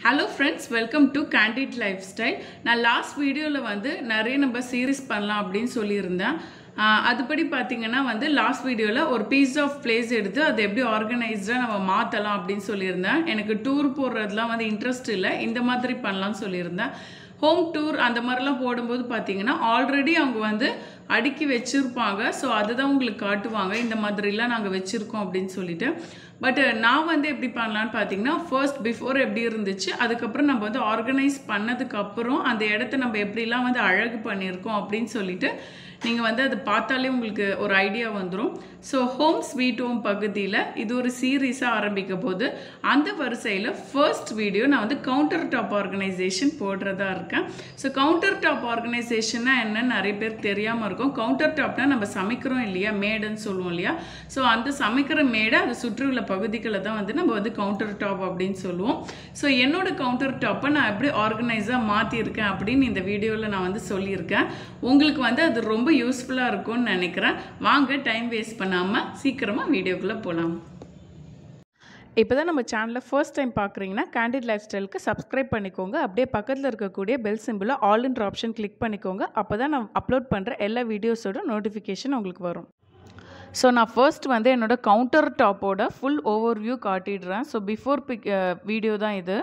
hello friends welcome to candid lifestyle நான் last வீடியோவில் வந்து நிறைய நம்ம சீரிஸ் பண்ணலாம் அப்படின்னு சொல்லியிருந்தேன் ஆஹ் அதுபடி பார்த்தீங்கன்னா வந்து லாஸ்ட் வீடியோவில் ஒரு பீஸ் ஆஃப் பிளேஸ் எடுத்து அதை எப்படி ஆர்கனைஸ்டாக நம்ம மாற்றலாம் அப்படின்னு சொல்லியிருந்தேன் எனக்கு டூர் போடுறதுலாம் வந்து இன்ட்ரெஸ்ட் இல்லை இந்த மாதிரி பண்ணலாம்னு சொல்லியிருந்தேன் ஹோம் டூர் அந்த மாதிரிலாம் போடும்போது பார்த்தீங்கன்னா ஆல்ரெடி அவங்க வந்து அடுக்கி வச்சுருப்பாங்க ஸோ அதுதான் உங்களுக்கு காட்டுவாங்க இந்த மாதிரிலாம் நாங்கள் வச்சுருக்கோம் அப்படின்னு சொல்லிட்டு பட் நான் வந்து எப்படி பண்ணலான்னு பார்த்தீங்கன்னா ஃபர்ஸ்ட் பிஃபோர் எப்படி இருந்துச்சு அதுக்கப்புறம் நம்ம வந்து ஆர்கனைஸ் பண்ணதுக்கப்புறம் அந்த இடத்த நம்ம எப்படிலாம் வந்து அழகு பண்ணியிருக்கோம் அப்படின்னு சொல்லிட்டு நீங்கள் வந்து அதை பார்த்தாலே உங்களுக்கு ஒரு ஐடியா வந்துடும் ஸோ ஹோம் ஸ்வீட் ஹோம் பகுதியில் இது ஒரு சீரீஸாக ஆரம்பிக்க போது அந்த வரிசையில் ஃபர்ஸ்ட் வீடியோ நான் வந்து கவுண்டர் டாப் ஆர்கனைசேஷன் போடுறதா இருக்கேன் ஸோ கவுண்டர் டாப் ஆர்கனைசேஷன்னா என்னன்னு நிறைய பேருக்கு தெரியாமல் இருக்கும் கவுண்டர் டாப்னா நம்ம சமைக்கிறோம் இல்லையா மேடுன்னு சொல்லுவோம் இல்லையா ஸோ அந்த சமைக்கிற மேடை அதை சுற்றியுள்ள பகுதிகளை தான் வந்து நம்ம வந்து கவுண்டர் டாப் அப்படின்னு சொல்லுவோம் ஸோ என்னோட கவுண்டர் டாப்பை நான் எப்படி ஆர்கனைஸாக மாற்றிருக்கேன் அப்படின்னு இந்த வீடியோவில் நான் வந்து சொல்லியிருக்கேன் உங்களுக்கு வந்து அது ரொம்ப யூஸ்ஃபுல்லாக இருக்கும்னு நினைக்கிறேன் வாங்க டைம் வேஸ்ட் பண்ணாமல் சீக்கிரமாக வீடியோக்குள்ளே போகலாம் இப்போ தான் நம்ம சேனலை ஃபர்ஸ்ட் டைம் பார்க்குறீங்கன்னா கேண்டிட் லைஃப் ஸ்டைலுக்கு சப்ஸ்கிரைப் பண்ணிக்கோங்க அப்படியே பக்கத்தில் இருக்கக்கூடிய பெல் சிம்பிளை ஆல் இன்ட்ரு ஆப்ஷன் கிளிக் பண்ணிக்கோங்க அப்போ தான் நான் அப்லோட் பண்ணுற எல்லா வீடியோஸோட நோட்டிஃபிகேஷன் உங்களுக்கு வரும் ஸோ நான் ஃபர்ஸ்ட் வந்து என்னோடய கவுண்டர் டாப்போட ஃபுல் ஓவர் வியூ காட்டிடுறேன் ஸோ பிஃபோர் பிக் வீடியோ தான் இது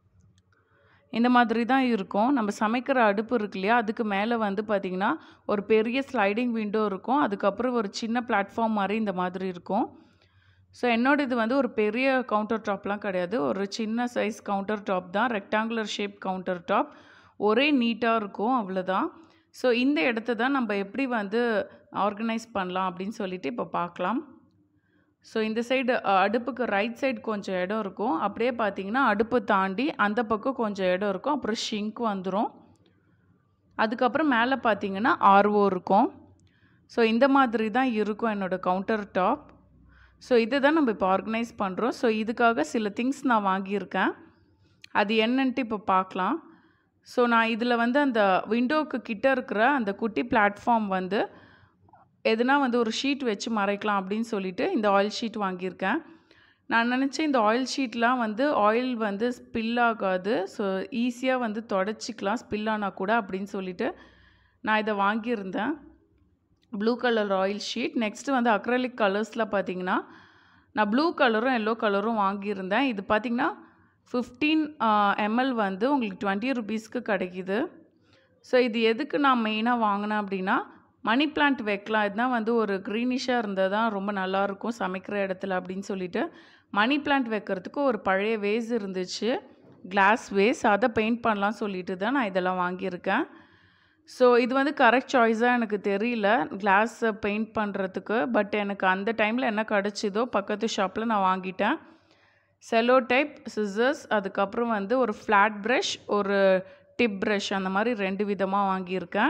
இந்த மாதிரி தான் இருக்கும் நம்ம சமைக்கிற அடுப்பு இருக்கு இல்லையா அதுக்கு மேலே வந்து பார்த்திங்கன்னா ஒரு பெரிய ஸ்லைடிங் விண்டோ இருக்கும் அதுக்கப்புறம் ஒரு சின்ன பிளாட்ஃபார்ம் மாதிரி இந்த மாதிரி இருக்கும் ஸோ என்னோட இது வந்து ஒரு பெரிய கவுண்டர் டாப்லாம் கிடையாது ஒரு சின்ன சைஸ் கவுண்டர் டாப் தான் ரெக்டாங்குலர் ஷேப் கவுண்டர் டாப் ஒரே நீட்டாக இருக்கும் அவ்வளோதான் ஸோ இந்த இடத்த தான் நம்ம எப்படி வந்து ஆர்கனைஸ் பண்ணலாம் அப்படின்னு சொல்லிட்டு இப்போ பார்க்கலாம் ஸோ இந்த சைடு அடுப்புக்கு ரைட் சைடு கொஞ்சம் இடம் இருக்கும் அப்படியே பார்த்தீங்கன்னா அடுப்பு தாண்டி அந்த பக்கம் கொஞ்சம் இடம் இருக்கும் அப்புறம் ஷிங்க் வந்துடும் அதுக்கப்புறம் மேலே பார்த்தீங்கன்னா ஆர்ஓ இருக்கும் ஸோ இந்த மாதிரி தான் இருக்கும் என்னோடய கவுண்டர் டாப் ஸோ இதை தான் நம்ம இப்போ ஆர்கனைஸ் பண்ணுறோம் ஸோ இதுக்காக சில திங்ஸ் நான் வாங்கியிருக்கேன் அது என்னன்ட்டு இப்போ பார்க்கலாம் ஸோ நான் இதில் வந்து அந்த விண்டோவுக்கு கிட்ட இருக்கிற அந்த குட்டி பிளாட்ஃபார்ம் வந்து எதுனா வந்து ஒரு ஷீட் வச்சு மறைக்கலாம் அப்படின்னு சொல்லிட்டு இந்த ஆயில் ஷீட் வாங்கியிருக்கேன் நான் நினச்சேன் இந்த ஆயில் ஷீட்லாம் வந்து ஆயில் வந்து ஸ்பில் ஆகாது ஸோ ஈஸியாக வந்து தொடச்சிக்கலாம் ஸ்பில் ஆனால் கூட அப்படின்னு சொல்லிட்டு நான் இதை வாங்கியிருந்தேன் blue colour oil sheet next வந்து அக்ரலிக் கலர்ஸில் பார்த்தீங்கன்னா நான் ப்ளூ கலரும் எல்லோ கலரும் வாங்கியிருந்தேன் இது பார்த்திங்கன்னா ஃபிஃப்டீன் எம்எல் வந்து உங்களுக்கு டுவெண்ட்டி ருபீஸ்க்கு கிடைக்கிது ஸோ இது எதுக்கு நான் மெயினாக வாங்கினேன் அப்படின்னா மணி பிளான்ட் வைக்கலாம் இதுதான் வந்து ஒரு க்ரீனிஷாக இருந்தால் தான் ரொம்ப நல்லாயிருக்கும் சமைக்கிற இடத்துல அப்படின்னு சொல்லிட்டு மணி பிளான்ட் வைக்கிறதுக்கு ஒரு பழைய வேஸ் இருந்துச்சு கிளாஸ் வேஸ் அதை பெயிண்ட் பண்ணலாம் சொல்லிட்டு தான் நான் இதெல்லாம் வாங்கியிருக்கேன் ஸோ இது வந்து கரெக்ட் சாய்ஸாக எனக்கு தெரியல கிளாஸை பெயிண்ட் பண்ணுறதுக்கு பட் எனக்கு அந்த டைமில் என்ன கிடச்சிதோ பக்கத்து ஷாப்பில் நான் வாங்கிட்டேன் செலோ டைப் சிசர்ஸ் அதுக்கப்புறம் வந்து ஒரு ஃப்ளாட் ப்ரஷ் ஒரு டிப் ப்ரஷ் அந்த மாதிரி ரெண்டு விதமாக வாங்கியிருக்கேன்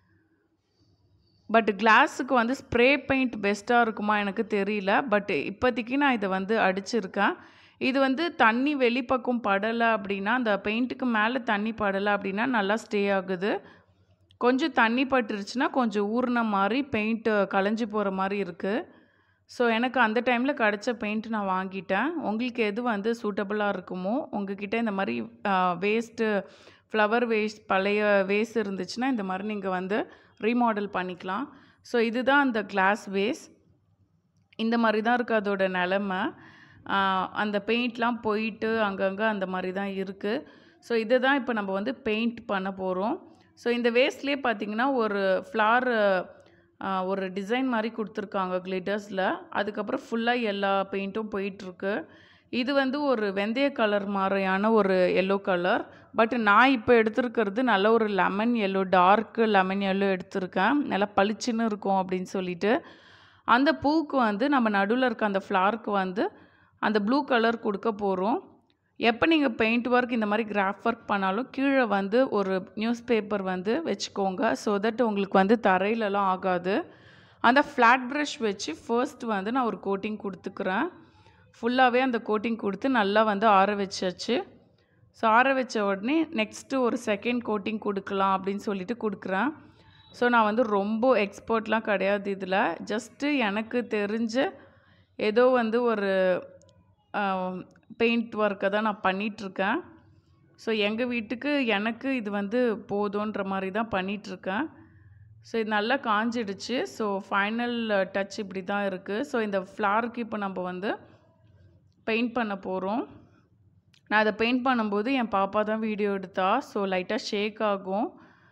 பட் கிளாஸுக்கு வந்து ஸ்ப்ரே பெயிண்ட் பெஸ்ட்டாக இருக்குமா எனக்கு தெரியல பட் இப்போதைக்கு நான் இதை வந்து அடிச்சிருக்கேன் இது வந்து தண்ணி வெளிப்பக்கம் படலை அப்படின்னா அந்த பெயிண்ட்டுக்கு மேலே தண்ணி படலை அப்படின்னா நல்லா ஸ்டே ஆகுது கொஞ்சம் தண்ணி பட்டுருச்சுன்னா கொஞ்சம் ஊறின மாதிரி பெயிண்ட்டு கலைஞ்சி போகிற மாதிரி இருக்குது ஸோ எனக்கு அந்த டைமில் கிடச்ச பெயிண்ட் நான் வாங்கிட்டேன் உங்களுக்கு எது வந்து சூட்டபுளாக இருக்குமோ உங்ககிட்ட இந்த மாதிரி வேஸ்ட்டு ஃப்ளவர் வேஸ்ட் பழைய வேஸ்ட் இருந்துச்சுன்னா இந்த மாதிரி நீங்கள் வந்து ரீமாடல் பண்ணிக்கலாம் ஸோ இதுதான் அந்த கிளாஸ் வேஸ் இந்த மாதிரி தான் இருக்குது அதோட நிலமை அந்த பெயிண்ட்லாம் போயிட்டு அங்கங்கே அந்த மாதிரி தான் இருக்குது ஸோ இதை தான் இப்போ நம்ம வந்து பெயிண்ட் பண்ண போகிறோம் ஸோ இந்த வேஸ்ட்லேயே பார்த்தீங்கன்னா ஒரு ஃப்ளார் ஒரு டிசைன் மாதிரி கொடுத்துருக்காங்க கிளிட்டர்ஸில் அதுக்கப்புறம் ஃபுல்லாக எல்லா பெயிண்ட்டும் போயிட்டுருக்கு இது வந்து ஒரு வெந்தய கலர் மாதிரியான ஒரு எல்லோ கலர் பட் நான் இப்போ எடுத்துருக்கிறது நல்ல ஒரு lemon yellow dark lemon yellow எடுத்திருக்கேன் நல்லா பளிச்சுன்னு இருக்கும் அப்படின்னு சொல்லிட்டு அந்த பூவுக்கு வந்து நம்ம நடுவில் இருக்க அந்த ஃப்ளாருக்கு வந்து அந்த ப்ளூ கலர் கொடுக்க போகிறோம் எப்போ நீங்கள் பெயிண்ட் ஒர்க் இந்த மாதிரி கிராஃப் ஒர்க் பண்ணாலும் கீழே வந்து ஒரு நியூஸ் பேப்பர் வந்து வச்சுக்கோங்க ஸோ தட் உங்களுக்கு வந்து தரையிலலாம் ஆகாது அந்த ஃப்ளாட் ப்ரஷ் வச்சு ஃபர்ஸ்ட் வந்து நான் ஒரு கோட்டிங் கொடுத்துக்கிறேன் ஃபுல்லாகவே அந்த கோட்டிங் கொடுத்து நல்லா வந்து ஆற வச்சாச்சு ஸோ ஆற வச்ச உடனே நெக்ஸ்ட்டு ஒரு செகண்ட் கோட்டிங் கொடுக்கலாம் அப்படின்னு சொல்லிட்டு கொடுக்குறேன் ஸோ நான் வந்து ரொம்ப எக்ஸ்பர்ட்லாம் கிடையாது இதில் ஜஸ்ட்டு எனக்கு தெரிஞ்ச ஏதோ வந்து ஒரு பெயிண்ட் ஒர்க்கை தான் நான் பண்ணிகிட்ருக்கேன் ஸோ எங்கள் வீட்டுக்கு எனக்கு இது வந்து போதுன்ற மாதிரி தான் பண்ணிகிட்ருக்கேன் ஸோ இது நல்லா காஞ்சிடுச்சு ஸோ ஃபைனல் டச் இப்படி தான் இருக்குது ஸோ இந்த ஃப்ளாருக்கு இப்போ நம்ம வந்து பெயிண்ட் பண்ண போகிறோம் நான் அதை பெயிண்ட் பண்ணும்போது என் பாப்பா தான் வீடியோ எடுத்தா ஸோ லைட்டாக ஷேக் ஆகும்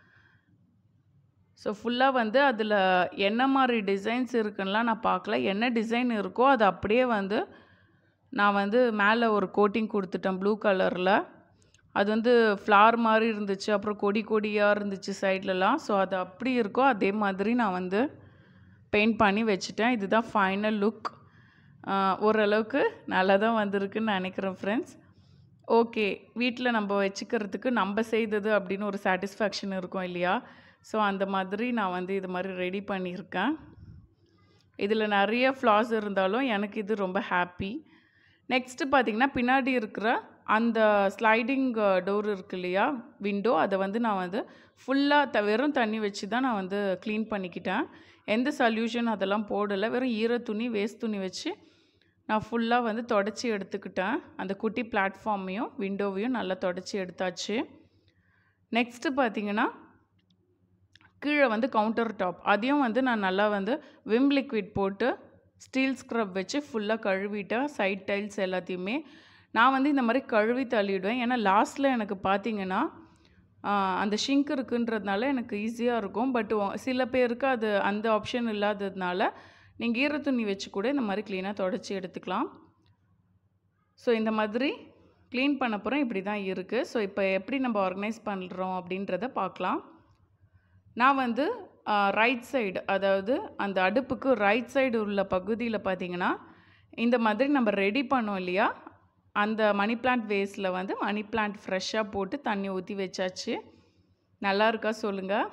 ஸோ ஃபுல்லாக வந்து அதில் என்ன மாதிரி டிசைன்ஸ் இருக்குன்னுலாம் நான் பார்க்கல என்ன டிசைன் இருக்கோ அது அப்படியே வந்து நான் வந்து மேலே ஒரு கோட்டிங் கொடுத்துட்டேன் ப்ளூ கலரில் அது வந்து ஃப்ளார் மாதிரி இருந்துச்சு அப்புறம் கொடி கொடியாக இருந்துச்சு சைட்லலாம் ஸோ அது அப்படி இருக்கோ அதே மாதிரி நான் வந்து பெயிண்ட் பண்ணி வச்சுட்டேன் இதுதான் ஃபைனல் லுக் ஓரளவுக்கு நல்லா தான் வந்திருக்குன்னு நினைக்கிறேன் ஃப்ரெண்ட்ஸ் ஓகே வீட்டில் நம்ம வச்சுக்கிறதுக்கு நம்ம செய்தது அப்படின்னு ஒரு சாட்டிஸ்ஃபேக்ஷன் இருக்கும் இல்லையா ஸோ அந்த மாதிரி நான் வந்து இது மாதிரி ரெடி பண்ணியிருக்கேன் இதில் நிறைய ஃப்ளாஸ் இருந்தாலும் எனக்கு இது ரொம்ப ஹாப்பி நெக்ஸ்ட்டு பார்த்திங்கன்னா பின்னாடி இருக்கிற அந்த ஸ்லைடிங் டோர் இருக்கு இல்லையா விண்டோ அதை வந்து நான் வந்து ஃபுல்லாக த வெறும் தண்ணி வச்சு தான் நான் வந்து க்ளீன் பண்ணிக்கிட்டேன் எந்த சொல்யூஷன் அதெல்லாம் போடலை வெறும் ஈர துணி வேஸ்ட் துணி வச்சு நான் ஃபுல்லாக வந்து தொடச்சி எடுத்துக்கிட்டேன் அந்த குட்டி பிளாட்ஃபார்மையும் விண்டோவையும் நல்லா தொடச்சி எடுத்தாச்சு நெக்ஸ்ட்டு பார்த்தீங்கன்னா கீழே வந்து கவுண்டர் டாப் அதையும் வந்து நான் நல்லா வந்து விம் லிக்விட் போட்டு ஸ்டீல் ஸ்க்ரப் வச்சு ஃபுல்லாக கழுவிட்டேன் சைட் டைல்ஸ் எல்லாத்தையுமே நான் வந்து இந்த மாதிரி கழுவி தள்ளிவிடுவேன் ஏன்னா லாஸ்ட்டில் எனக்கு பார்த்தீங்கன்னா அந்த ஷிங்க் இருக்குன்றதுனால எனக்கு ஈஸியாக இருக்கும் பட் சில பேருக்கு அது அந்த ஆப்ஷன் இல்லாததுனால நீங்கள் ஈர துணி வச்சு கூட இந்த மாதிரி க்ளீனாக தொடச்சி எடுத்துக்கலாம் ஸோ இந்த மாதிரி க்ளீன் பண்ண போகிறோம் இப்படி தான் இருக்குது ஸோ இப்போ எப்படி நம்ம ஆர்கனைஸ் பண்ணுறோம் அப்படின்றத பார்க்கலாம் நான் வந்து ரைட் சைடு அதாவது அந்த அடுப்புக்கு ரைட் சைடு உள்ள பகுதியில் பார்த்தீங்கன்னா இந்த மாதிரி நம்ம ரெடி பண்ணோம் இல்லையா அந்த மணி பிளான்ட் வேஸ்டில் வந்து மணி பிளான்ட் ஃப்ரெஷ்ஷாக போட்டு தண்ணி ஊற்றி வச்சாச்சு நல்லா இருக்கா சொல்லுங்கள்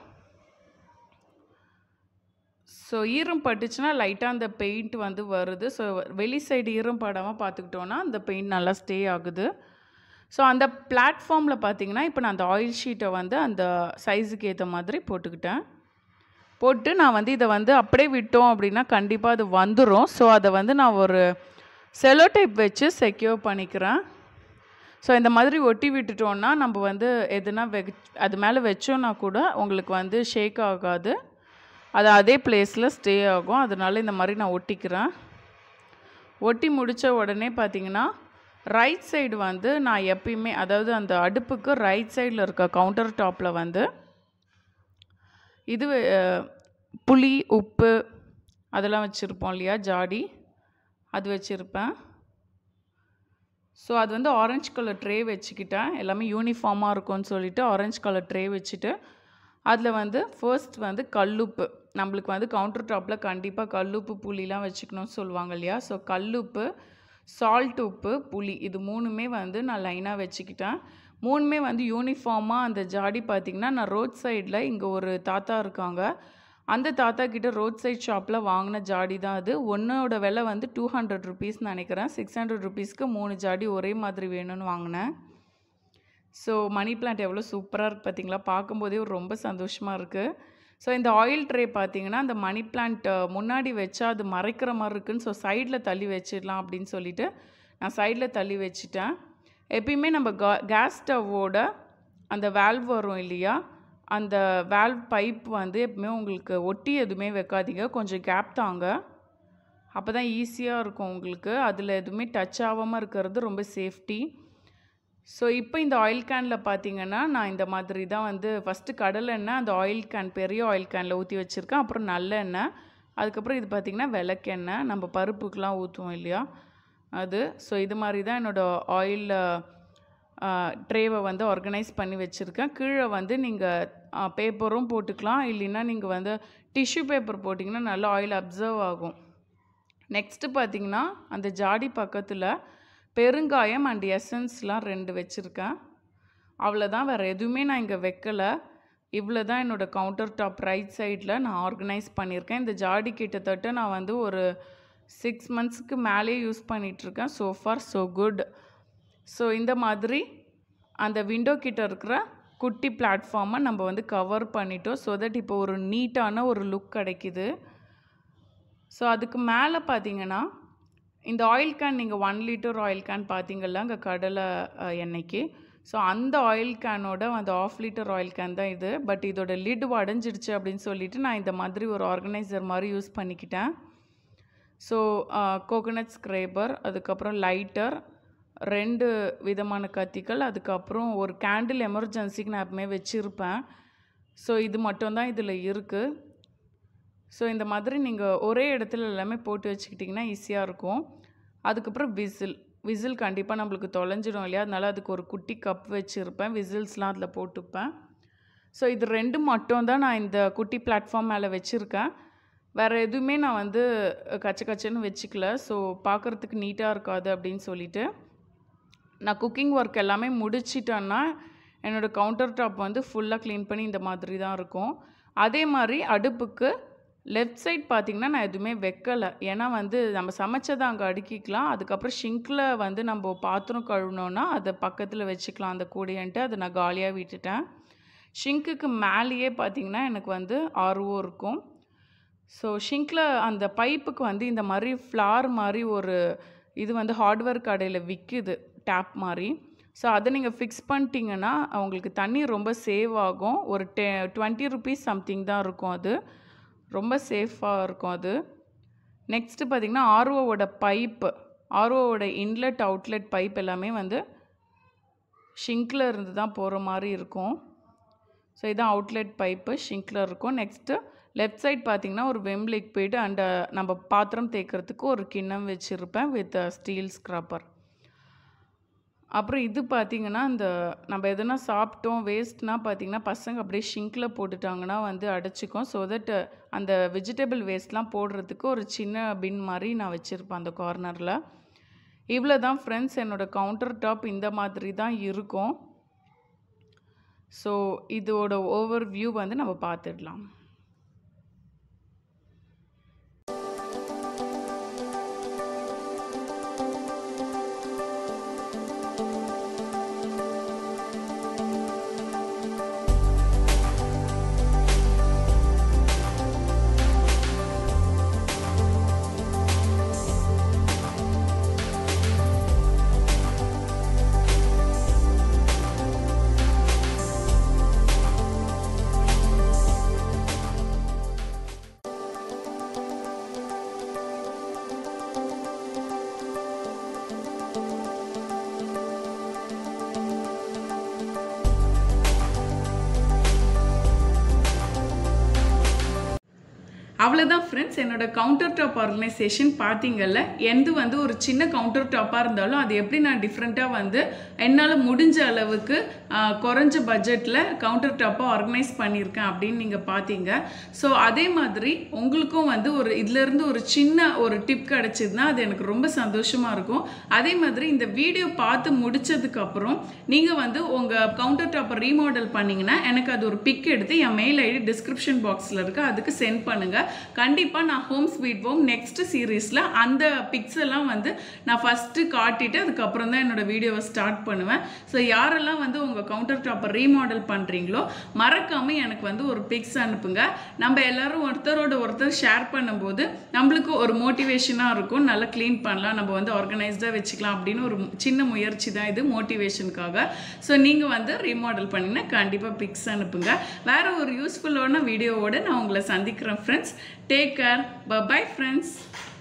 ஸோ ஈரம் பட்டுச்சுன்னா லைட்டாக அந்த பெயிண்ட் வந்து வருது ஸோ வெளி சைடு ஈரம் படாமல் பார்த்துக்கிட்டோன்னா அந்த பெயிண்ட் நல்லா ஸ்டே ஆகுது ஸோ அந்த பிளாட்ஃபார்மில் பார்த்தீங்கன்னா இப்போ நான் அந்த ஆயில் ஷீட்டை வந்து அந்த சைஸுக்கு ஏற்ற மாதிரி போட்டுக்கிட்டேன் போட்டு நான் வந்து இதை வந்து அப்படியே விட்டோம் அப்படின்னா கண்டிப்பாக அது வந்துடும் ஸோ அதை வந்து நான் ஒரு செலோ டைப் வச்சு செக்யூர் பண்ணிக்கிறேன் ஸோ இந்த மாதிரி ஒட்டி விட்டுட்டோன்னா நம்ம வந்து எதுனா வெ அது மேலே வச்சோன்னா கூட உங்களுக்கு வந்து ஷேக் ஆகாது அது அதே பிளேஸில் ஸ்டே ஆகும் அதனால இந்த மாதிரி நான் ஒட்டிக்கிறேன் ஒட்டி முடித்த உடனே பார்த்தீங்கன்னா ரைட் சைடு வந்து நான் எப்பயுமே அதாவது அந்த அடுப்புக்கு ரைட் சைடில் இருக்க கவுண்டர் டாப்பில் வந்து இது அஹ், புளி உப்பு அதெல்லாம் வச்சுருப்போம் இல்லையா ஜாடி அது வச்சுருப்பேன் ஸோ அது வந்து ஆரஞ்சு கலர் ட்ரே வச்சுக்கிட்டேன் எல்லாமே யூனிஃபார்மாக இருக்கும்னு சொல்லிட்டு ஆரஞ்சு கலர் ட்ரே வச்சுட்டு அதில் வந்து ஃபர்ஸ்ட் வந்து கல்லுப்பு நம்மளுக்கு வந்து கவுண்டர் டாப்பில் கண்டிப்பாக கல்லுப்பு புளிலாம் வச்சுக்கணும்னு சொல்லுவாங்க இல்லையா ஸோ கல்லுப்பு சால்ட் உப்பு புளி இது மூணுமே வந்து நான் லைனாக வச்சுக்கிட்டேன் மூணுமே வந்து யூனிஃபார்மாக அந்த ஜாடி பார்த்திங்கன்னா நான் ரோட் சைடில் இங்கே ஒரு தாத்தா இருக்காங்க அந்த தாத்தா கிட்ட ரோட் சைட் ஷாப்பில் வாங்கின ஜாடி தான் அது ஒன்றோட விலை வந்து டூ ஹண்ட்ரட் ருபீஸ் நினைக்கிறேன் சிக்ஸ் ஹண்ட்ரட் ருபீஸ்க்கு மூணு ஜாடி ஒரே மாதிரி வேணும்னு வாங்கினேன் ஸோ மணி பிளான்ட் எவ்வளோ சூப்பராக இருக்குது பார்த்தீங்களா பார்க்கும்போதே ஒரு ரொம்ப சந்தோஷமாக இருக்குது ஸோ இந்த ஆயில் ட்ரே பார்த்தீங்கன்னா அந்த மணி பிளான்ட் முன்னாடி வச்சா அது மறைக்கிற மாதிரி இருக்குன்னு ஸோ சைடில் தள்ளி வச்சிடலாம் அப்படின்னு சொல்லிட்டு நான் சைடில் தள்ளி வச்சிட்டேன் எப்பயுமே நம்ம கா கேஸ் ஸ்டவ்வோட அந்த வேல்வ் வரும் இல்லையா அந்த வேல்வ் பைப் வந்து எப்பவுமே உங்களுக்கு ஒட்டி எதுவுமே வைக்காதீங்க கொஞ்சம் கேப் தாங்க அப்போ தான் ஈஸியாக இருக்கும் உங்களுக்கு அதில் எதுவுமே டச் ஆகாமல் இருக்கிறது ரொம்ப சேஃப்டி ஸோ இப்போ இந்த ஆயில் கேனில் பார்த்தீங்கன்னா நான் இந்த மாதிரி தான் வந்து ஃபஸ்ட்டு கடலெண்ணெய் அந்த ஆயில் கேன் பெரிய ஆயில் கேனில் ஊற்றி வச்சுருக்கேன் அப்புறம் நல்லெண்ணெய் அதுக்கப்புறம் இது பார்த்திங்கன்னா விளக்கெண்ணெய் நம்ம பருப்புக்கெலாம் ஊற்றுவோம் இல்லையா அது ஸோ இது மாதிரி தான் என்னோடய ஆயில் ட்ரேவை வந்து ஆர்கனைஸ் பண்ணி வச்சுருக்கேன் கீழே வந்து நீங்கள் பேப்பரும் போட்டுக்கலாம் இல்லைன்னா நீங்கள் வந்து டிஷ்யூ பேப்பர் போட்டிங்கன்னா நல்லா ஆயில் அப்சர்வ் ஆகும் நெக்ஸ்ட்டு பார்த்தீங்கன்னா அந்த ஜாடி பக்கத்தில் பெருங்காயம் அண்ட் எசன்ஸ்லாம் ரெண்டு வச்சுருக்கேன் அவ்வளோதான் வேறு எதுவுமே நான் இங்கே வைக்கலை இவ்வளோ தான் என்னோடய கவுண்டர் டாப் ரைட் சைடில் நான் ஆர்கனைஸ் பண்ணியிருக்கேன் இந்த ஜாடி கிட்டத்தட்ட நான் வந்து ஒரு சிக்ஸ் மந்த்ஸ்க்கு மேலே யூஸ் பண்ணிகிட்ருக்கேன் so far so good so இந்த மாதிரி அந்த விண்டோ கிட்ட இருக்கிற குட்டி பிளாட்ஃபார்மை நம்ம வந்து கவர் பண்ணிட்டோம் ஸோ தட் இப்போ ஒரு நீட்டான ஒரு லுக் கிடைக்குது ஸோ அதுக்கு மேலே பார்த்தீங்கன்னா இந்த ஆயில் கேன் நீங்கள் ஒன் லிட்டர் ஆயில் கேன் பார்த்தீங்கல்ல அங்கே கடலை அஹ், எண்ணெய்க்கு ஸோ அந்த ஆயில் கேனோட அந்த ஆஃப் லிட்டர் ஆயில் கேன் தான் இது பட் இதோட லிட் உடஞ்சிடுச்சு அப்படின்னு சொல்லிட்டு நான் இந்த மாதிரி ஒரு ஆர்கனைசர் மாதிரி யூஸ் பண்ணிக்கிட்டேன் ஸோ கோகோனட் ஸ்க்ரேபர் அதுக்கப்புறம் லைட்டர் ரெண்டு விதமான கத்திகள் அதுக்கப்புறம் ஒரு கேண்டில் எமர்ஜென்சிக்கு நான் எப்பவுமே வச்சுருப்பேன் ஸோ இது மட்டும்தான் இதில் இருக்குது ஸோ இந்த மாதிரி நீங்கள் ஒரே இடத்துல எல்லாமே போட்டு வச்சுக்கிட்டிங்கன்னா ஈஸியாக இருக்கும் அதுக்கப்புறம் விசில் விசில் கண்டிப்பாக நம்மளுக்கு தொலைஞ்சிடும் இல்லையா அதனால அதுக்கு ஒரு குட்டி கப் வச்சுருப்பேன் விசில்ஸ்லாம் அதில் போட்டுப்பேன் ஸோ இது ரெண்டு மட்டும் தான் நான் இந்த குட்டி பிளாட்ஃபார்ம் மேலே வச்சுருக்கேன் வேறு எதுவுமே நான் வந்து கச்ச கச்சன்னு வச்சுக்கல ஸோ பார்க்குறதுக்கு நீட்டாக இருக்காது அப்படின்னு சொல்லிட்டு நான் குக்கிங் ஒர்க் எல்லாமே முடிச்சிட்டேன்னா என்னோடய கவுண்டர் டாப் வந்து ஃபுல்லாக க்ளீன் பண்ணி இந்த மாதிரி தான் இருக்கும் அதே மாதிரி அடுப்புக்கு லெஃப்ட் சைட் பார்த்திங்கன்னா நான் எதுவுமே வைக்கலை ஏன்னா வந்து நம்ம சமைச்சதை அங்கே அடுக்கிக்கலாம் அதுக்கப்புறம் ஷிங்கில் வந்து நம்ம பாத்திரம் கழுவினோன்னா அதை பக்கத்தில் வச்சுக்கலாம் அந்த கூடையன்ட்டு அதை நான் காலியாக விட்டுட்டேன் ஷிங்க்குக்கு மேலேயே பார்த்திங்கன்னா எனக்கு வந்து ஆர்வம் இருக்கும் ஸோ ஷிங்கில் அந்த பைப்புக்கு வந்து இந்த மாதிரி ஃப்ளார் மாதிரி ஒரு இது வந்து ஹார்ட்வேர் கடையில் விற்கிது டேப் மாதிரி ஸோ அதை நீங்கள் ஃபிக்ஸ் பண்ணிட்டீங்கன்னா அவங்களுக்கு தண்ணி ரொம்ப சேவ் ஆகும் ஒரு டெ டுவெண்ட்டி ருபீஸ் சம்திங் தான் இருக்கும் அது ரொம்ப சேஃபாக இருக்கும் அது நெக்ஸ்ட்டு பார்த்திங்கன்னா ஆர்ஓவோட பைப்பு ஆர்ஓவோட இன்லெட் அவுட்லெட் பைப் எல்லாமே வந்து ஷிங்கில் இருந்து தான் போகிற மாதிரி இருக்கும் ஸோ இதான் அவுட்லெட் பைப்பு ஷிங்கில் இருக்கும் நெக்ஸ்ட்டு லெஃப்ட் சைட் பார்த்திங்கன்னா ஒரு வெம் லிக்விட் அண்ட் நம்ம பாத்திரம் தேய்க்கிறதுக்கு ஒரு கிண்ணம் வச்சுருப்பேன் வித் ஸ்டீல் ஸ்க்ரப்பர் அப்புறம் இது பார்த்திங்கன்னா இந்த நம்ம எதனா சாப்பிட்டோம் வேஸ்ட்னா பார்த்திங்கன்னா பசங்க அப்படியே ஷிங்கில் போட்டுட்டாங்கன்னா வந்து அடைச்சிக்கும் ஸோ தட் அந்த வெஜிடபிள் வேஸ்ட்லாம் போடுறதுக்கு ஒரு சின்ன பின் மாதிரி நான் வச்சுருப்பேன் அந்த கார்னரில் இவ்வளோ தான் ஃப்ரெண்ட்ஸ் என்னோடய கவுண்டர் டாப் இந்த மாதிரி தான் இருக்கும் ஸோ இதோட ஓவர் வியூ வந்து நம்ம பார்த்துடலாம் அவ்வளோதான் ஃப்ரெண்ட்ஸ் என்னோட கவுண்டர் டாப் ஆர்கனைசேஷன் பார்த்தீங்கல்ல எந்து வந்து ஒரு சின்ன கவுண்டர் டாப்பாக இருந்தாலும் அது எப்படி நான் டிஃப்ரெண்ட்டாக வந்து என்னால் முடிஞ்ச அளவுக்கு ஆஹ், குறைஞ்ச பட்ஜெட்டில் கவுண்டர் டாப்பை ஆர்கனைஸ் பண்ணியிருக்கேன் அப்படின்னு நீங்கள் பார்த்தீங்க ஸோ அதே மாதிரி உங்களுக்கும் வந்து ஒரு இதுலேருந்து ஒரு சின்ன ஒரு டிப் கிடச்சிதுன்னா அது எனக்கு ரொம்ப சந்தோஷமாக இருக்கும் அதே மாதிரி இந்த வீடியோ பார்த்து முடிச்சதுக்கப்புறம் நீங்கள் வந்து உங்கள் கவுண்டர் டாப்பை ரீமாடல் பண்ணீங்கன்னா எனக்கு அது ஒரு பிக் எடுத்து என் மெயில் ஐடி டிஸ்கிரிப்ஷன் பாக்ஸில் இருக்கு அதுக்கு சென்ட் பண்ணுங்கள் கண்டிப்பாக நான் ஹோம் ஸ்வீட் ஹோம் நெக்ஸ்ட் சீரீஸில் அந்த பிக்ஸ் எல்லாம் வந்து நான் ஃபஸ்ட்டு காட்டிட்டு அதுக்கப்புறம் தான் என்னோட வீடியோவை ஸ்டார்ட் பண்ணுவேன் ஸோ யாரெல்லாம் வந்து உங்கள் கவுண்டர் டாப்பை ரீமாடல் பண்ணுறீங்களோ மறக்காமல் எனக்கு வந்து ஒரு பிக்ஸ் அனுப்புங்க நம்ம எல்லாரும் ஒருத்தரோட ஒருத்தர் ஷேர் பண்ணும்போது நம்மளுக்கு ஒரு மோட்டிவேஷனாக இருக்கும் நல்லா க்ளீன் பண்ணலாம் நம்ம வந்து ஆர்கனைஸ்டாக வச்சுக்கலாம் அப்படின்னு ஒரு சின்ன முயற்சி தான் இது மோட்டிவேஷனுக்காக ஸோ நீங்கள் வந்து ரீமாடல் பண்ணிங்கன்னா கண்டிப்பாக பிக்ஸ் அனுப்புங்க வேற ஒரு யூஸ்ஃபுல்லான வீடியோவோட நான் உங்களை சந்திக்கிறேன் friends take care bye friends